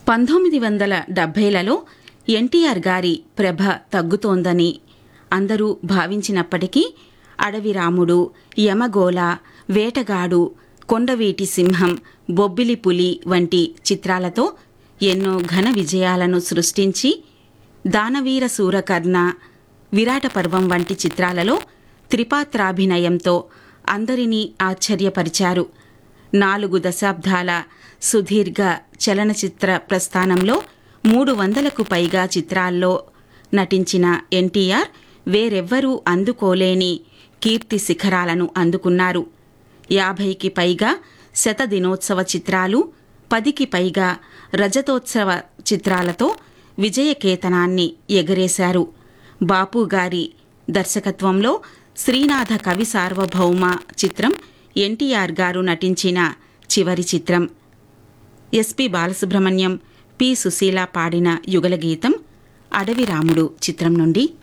పంతొమ్మిది వందల డెబ్బైలలో ఎన్టీఆర్ గారి ప్రభ తగ్గుతోందని అందరూ భావించినప్పటికీ అడవి రాముడు యమగోళ వేటగాడు కొండవీటి సింహం బొబ్బిలి పులి వంటి చిత్రాలతో ఎన్నో ఘన విజయాలను సృష్టించి దానవీర సూరకర్ణ విరాట పర్వం వంటి చిత్రాలలో త్రిపాత్రాభినయంతో అందరినీ ఆశ్చర్యపరిచారు నాలుగు దశాబ్దాల సుదీర్ఘ చలనచిత్ర ప్రస్థానంలో మూడు వందలకు పైగా చిత్రాల్లో నటించిన ఎన్టీఆర్ వేరెవ్వరూ అందుకోలేని కీర్తి శిఖరాలను అందుకున్నారు యాభైకి పైగా శత దినోత్సవ చిత్రాలు పదికి పైగా రజతోత్సవ చిత్రాలతో విజయకేతనాన్ని ఎగరేశారు బాపు గారి దర్శకత్వంలో శ్రీనాథ కవి సార్వభౌమ చిత్రం ఎన్టీఆర్ గారు నటించిన చివరి చిత్రం ఎస్పి బాలసుబ్రహ్మణ్యం పి సుశీల పాడిన యుగల గీతం అడవి రాముడు చిత్రం నుండి